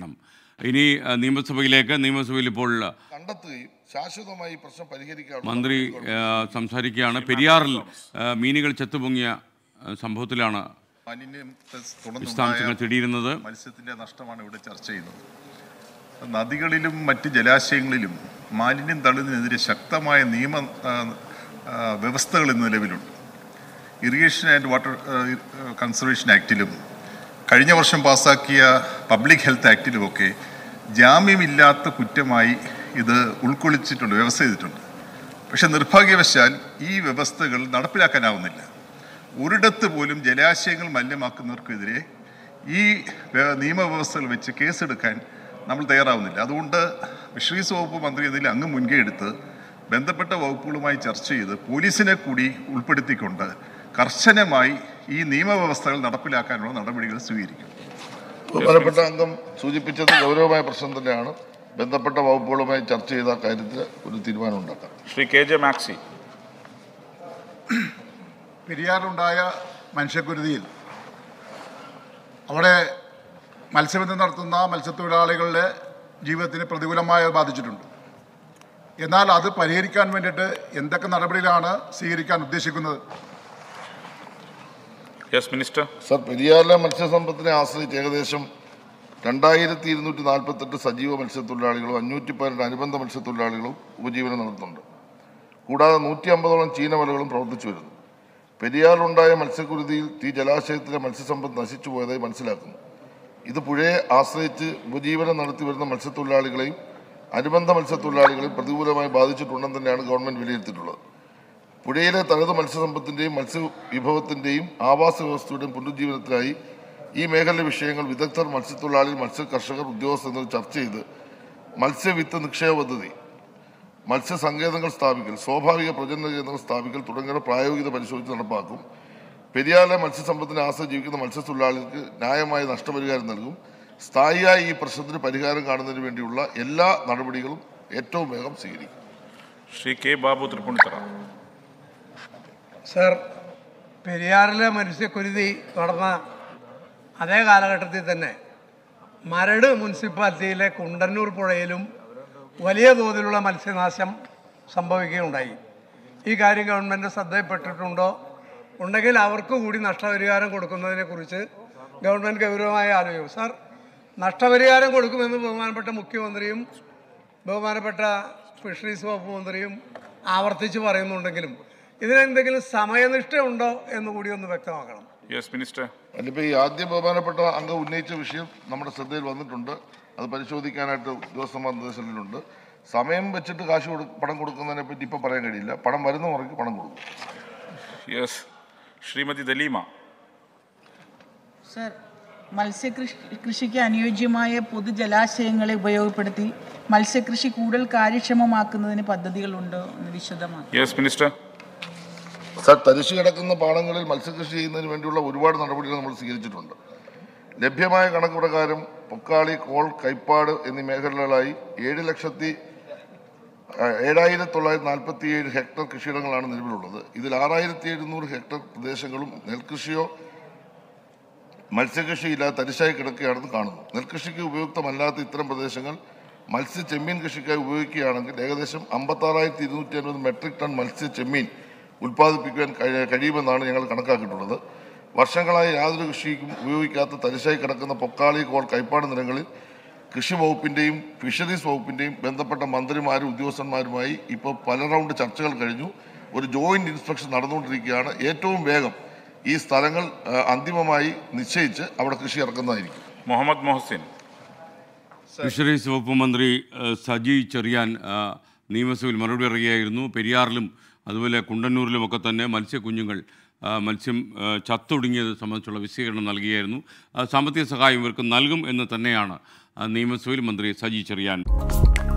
പരിഹരിക്കണം ഇനി ആ, നിയമസഭയിലേക്ക് നിയമസഭയിൽ ഇപ്പോൾ കണ്ടെത്തുകയും ശാശ്വതമായി ഈ പ്രശ്നം പരിഹരിക്കാനുള്ള മന്ത്രി ആ, സംസാരിക്കുകയാണ് പെരിയാറിൽ ആ, മീനുകൾ ചെത്തുപൊങ്ങിയ ആ, സംഭവത്തിലാണ് മാലിന്യം തുടർന്നുണ്ടായ വിശദാംശങ്ങൾ തേടിയിരുന്നത് മത്സ്യത്തിന്റെ നഷ്ടമാണ് ഇവിടെ ചർച്ച ചെയ്യുന്നത് നദികളിലും മറ്റ് ജലാശയങ്ങളിലും മാലിന്യം തള്ളുന്നതിനെതിരെ ശക്തമായ നിയമ ആ, ആ, വ്യവസ്ഥകൾ ഇന്ന് നിലവിലുണ്ട് ഇറിഗേഷൻ ആൻഡ് വാട്ടർ കൺസർവേഷൻ ആക്ടിലും കഴിഞ്ഞ വർഷം പാസാക്കിയ പബ്ലിക് ഹെൽത്ത് ആക്ടിലുമൊക്കെ ജാമ്യമില്ലാത്ത കുറ്റമായി ഇത് ഉൾക്കൊള്ളിച്ചിട്ടുണ്ട് വ്യവസ്ഥ ചെയ്തിട്ടുണ്ട് പക്ഷെ നിർഭാഗ്യവശാൽ ഈ വ്യവസ്ഥകൾ നടപ്പിലാക്കാനാവുന്നില്ല ഒരിടത്ത് പോലും ജലാശയങ്ങൾ മലിനമാക്കുന്നവർക്കെതിരെ ഈ വ്യ- നിയമവ്യവസ്ഥകൾ വെച്ച് കേസെടുക്കാൻ നമ്മൾ തയ്യാറാവുന്നില്ല അതുകൊണ്ട് ഫിഷറീസ് വകുപ്പ് മന്ത്രി ഇതിൽ അങ്ങ് മുൻകൈ എടുത്ത് ബന്ധപ്പെട്ട വകുപ്പുകളുമായി ചർച്ച ചെയ്ത് പോലീസിനെ കൂടി ഉൾപ്പെടുത്തിക്കൊണ്ട് കർശനമായി ഈ നിയമവ്യവസ്ഥകൾ നടപ്പിലാക്കാനുള്ള നടപടികൾ സ്വീകരിക്കും ബഹുമാനപ്പെട്ട അംഗം സൂചിപ്പിച്ചത് ഗൗരവമായ പ്രശ്നം തന്നെയാണ് ബന്ധപ്പെട്ട വകുപ്പുകളുമായി ചർച്ച ചെയ്ത കാര്യത്തിൽ ഒരു തീരുമാനം ഉണ്ടാക്കാം ശ്രീ കെ ജെ മാക്സി പെരിയാറുണ്ടായ മനുഷ്യക്കുരുതിയിൽ അവിടെ മത്സ്യബന്ധനം നടത്തുന്ന മത്സ്യത്തൊഴിലാളികളുടെ ജീവിതത്തിന് പ്രതികൂലമായി അത് ബാധിച്ചിട്ടുണ്ട് എന്നാൽ അത് പരിഹരിക്കാൻ വേണ്ടിയിട്ട് എന്തൊക്കെ നടപടികളാണ് സ്വീകരിക്കാൻ ഉദ്ദേശിക്കുന്നത് യെസ് മിനിസ്റ്റർ സർ പെരിയാറിലെ മത്സ്യസമ്പത്തിനെ ആശ്രയിച്ച് ഏകദേശം രണ്ടായിരത്തി ഇരുന്നൂറ്റി നാൽപ്പത്തെട്ട് സജീവ മത്സ്യത്തൊഴിലാളികളും അഞ്ഞൂറ്റി പതിനെട്ട് അനുബന്ധ മത്സ്യത്തൊഴിലാളികളും ഉപജീവനം നടത്തുന്നുണ്ട് കൂടാതെ നൂറ്റി അമ്പതോളം ചീനവലകളും പ്രവർത്തിച്ചു വരുന്നു പെരിയാറിലുണ്ടായ മത്സ്യക്കുരുതിയിൽ തീ ജലാശയത്തിലെ മത്സ്യസമ്പത്ത് നശിച്ചു പോയതായി മനസ്സിലാക്കുന്നു ഇത് പുഴയെ ആശ്രയിച്ച് ഉപജീവനം നടത്തി വരുന്ന മത്സ്യത്തൊഴിലാളികളെയും അനുബന്ധ മത്സ്യത്തൊഴിലാളികളെയും പ്രതികൂലമായി ബാധിച്ചിട്ടുണ്ടെന്ന് തന്നെയാണ് ഗവൺമെന്റ് വിലയിരുത്തിയിട്ടുള്ളത് പുഴയിലെ തനത് മത്സ്യസമ്പത്തിന്റെയും മത്സ്യവിഭവത്തിന്റെയും ആവാസ വ്യവസ്ഥയുടെയും പുനരുജ്ജീവനത്തിനായി ഈ മേഖലയിലെ വിഷയങ്ങൾ വിദഗ്ധർ മത്സ്യത്തൊഴിലാളി മത്സ്യ കർഷകർ ഉദ്യോഗസ്ഥർ എന്നിവർ ചർച്ച ചെയ്ത് മത്സ്യവിത്ത് നിക്ഷേപ പദ്ധതി മത്സ്യസങ്കേതങ്ങൾ സ്ഥാപിക്കൽ സ്വാഭാവിക പ്രജനന കേന്ദ്രങ്ങൾ സ്ഥാപിക്കൽ തുടങ്ങിയവ പ്രായോഗികത പരിശോധിച്ച് നടപ്പാക്കും പെരിയാറിലെ മത്സ്യസമ്പത്തിനെ ആശ്രയിച്ച് ജീവിക്കുന്ന മത്സ്യത്തൊഴിലാളികൾക്ക് ന്യായമായ നഷ്ടപരിഹാരം നൽകും സ്ഥായിയായി ഈ പ്രശ്നത്തിന് പരിഹാരം കാണുന്നതിന് വേണ്ടിയുള്ള എല്ലാ നടപടികളും ഏറ്റവും വേഗം സ്വീകരിക്കും ശ്രീ കെ ബാബു തൃപ്പൂണിത്തറ സർ പെരിയാറിലെ മത്സ്യക്കുരുതി നടന്ന അതേ കാലഘട്ടത്തിൽ തന്നെ മരട് മുനിസിപ്പാലിറ്റിയിലെ കുണ്ടന്നൂർ പുഴയിലും വലിയ തോതിലുള്ള മത്സ്യനാശം സംഭവിക്കുകയുണ്ടായി ഈ കാര്യം ഗവൺമെൻറ് ശ്രദ്ധയിൽപ്പെട്ടിട്ടുണ്ടോ ഉണ്ടെങ്കിൽ അവർക്ക് കൂടി നഷ്ടപരിഹാരം കൊടുക്കുന്നതിനെക്കുറിച്ച് ഗവൺമെൻറ് ഗൗരവമായി ആലോചിക്കും സാർ നഷ്ടപരിഹാരം കൊടുക്കുമെന്ന് ബഹുമാനപ്പെട്ട മുഖ്യമന്ത്രിയും ബഹുമാനപ്പെട്ട ഫിഷറീസ് വകുപ്പ് മന്ത്രിയും ആവർത്തിച്ച് പറയുന്നുണ്ടെങ്കിലും ഇതിനെന്തെങ്കിലും സമയനിഷ്ഠയുണ്ടോ എന്ന് കൂടി ഒന്ന് വ്യക്തമാക്കണം യെസ് മിനിസ്റ്റർ അതിലിപ്പോൾ ഈ ആദ്യം ബഹുമാനപ്പെട്ട അംഗം ഉന്നയിച്ച വിഷയം നമ്മുടെ ശ്രദ്ധയിൽ വന്നിട്ടുണ്ട് അത് പരിശോധിക്കാനായിട്ട് ഉദ്യോഗസ്ഥന്മാർ നിർദ്ദേശത്തിലുണ്ട് സമയം വെച്ചിട്ട് കാശ് കൊടു പണം കൊടുക്കുന്നതിനെ പറ്റി ഇപ്പം പറയാൻ കഴിയില്ല പണം വരുന്ന മുറയ്ക്ക് പണം കൊടുക്കും യെസ് ശ്രീമതി ദലീമ സർ മത്സ്യകൃഷി കൃഷിക്ക് അനുയോജ്യമായ പൊതുജലാശയങ്ങളെ ഉപയോഗപ്പെടുത്തി മത്സ്യകൃഷി കൂടുതൽ കാര്യക്ഷമമാക്കുന്നതിന് പദ്ധതികളുണ്ടോ എന്ന് വിശദമാക്കും യെസ് മിനിസ്റ്റർ സാർ തരിശു കിടക്കുന്ന പാടങ്ങളിൽ മത്സ്യകൃഷി ചെയ്യുന്നതിന് വേണ്ടിയുള്ള ഒരുപാട് നടപടികൾ നമ്മൾ സ്വീകരിച്ചിട്ടുണ്ട് ലഭ്യമായ കണക്ക് പ്രകാരം പൊക്കാളി കോൾ കൈപ്പാട് എന്നീ മേഖലകളായി ഏഴ് ലക്ഷത്തി ആ, ഏഴായിരത്തി തൊള്ളായിരത്തി നാൽപ്പത്തി ഏഴ് ഹെക്ടർ കൃഷിയിടങ്ങളാണ് നിലവിലുള്ളത് ഇതിൽ ആറായിരത്തി എഴുന്നൂറ് ഹെക്ടർ പ്രദേശങ്ങളും നെൽകൃഷിയോ മത്സ്യകൃഷിയില്ലാതെ തരിശായി കിടക്കുകയാണെന്ന് കാണുന്നു നെൽകൃഷിക്ക് ഉപയുക്തമല്ലാത്ത ഇത്തരം പ്രദേശങ്ങൾ മത്സ്യ ചെമ്മീൻ കൃഷിക്കായി ഉപയോഗിക്കുകയാണെങ്കിൽ ഏകദേശം അമ്പത്താറായിരത്തി ഇരുന്നൂറ്റി അൻപത് മെട്രിക് ടൺ മത്സ്യ ചെമ്മീൻ ഉൽപ്പാദിപ്പിക്കുവാൻ കഴി- കഴിയുമെന്നാണ് ഞങ്ങൾ കണക്കാക്കിയിട്ടുള്ളത് വർഷങ്ങളായി യാതൊരു കൃഷിക്കും ഉപയോഗിക്കാത്ത തരിശായി കിടക്കുന്ന പൊക്കാളി കോൾ കൈപ്പാട് നിലങ്ങളിൽ കൃഷി വകുപ്പിന്റെയും ഫിഷറീസ് വകുപ്പിന്റെയും ബന്ധപ്പെട്ട മന്ത്രിമാരും ഉദ്യോഗസ്ഥന്മാരുമായി ഇപ്പോൾ പല റൗണ്ട് ചർച്ചകൾ കഴിഞ്ഞു ഒരു ജോയിന്റ് ഇൻസ്പെക്ഷൻ നടന്നുകൊണ്ടിരിക്കുകയാണ് ഏറ്റവും വേഗം ഈ സ്ഥലങ്ങൾ ആ, അന്തിമമായി നിശ്ചയിച്ച് അവിടെ കൃഷി ഇറക്കുന്നതായിരിക്കും മുഹമ്മദ് മൊഹസിൻ ഫിഷറീസ് വകുപ്പ് മന്ത്രി ഏഹ്, സജി ചെറിയാൻ ആ, നിയമസഭയിൽ മറുപടി പറയുകയായിരുന്നു പെരിയാറിലും അതുപോലെ കുണ്ടന്നൂരിലുമൊക്കെ തന്നെ മത്സ്യക്കുഞ്ഞുങ്ങൾ ആ, മത്സ്യം ആ, ചത്തൊടുങ്ങിയത് സംബന്ധിച്ചുള്ള വിശദീകരണം നൽകിയായിരുന്നു ആ, സാമ്പത്തിക സഹായം ഇവർക്ക് നൽകും എന്ന് തന്നെയാണ് ആ, നിയമസഭയിൽ മന്ത്രി സജി ചെറിയാൻ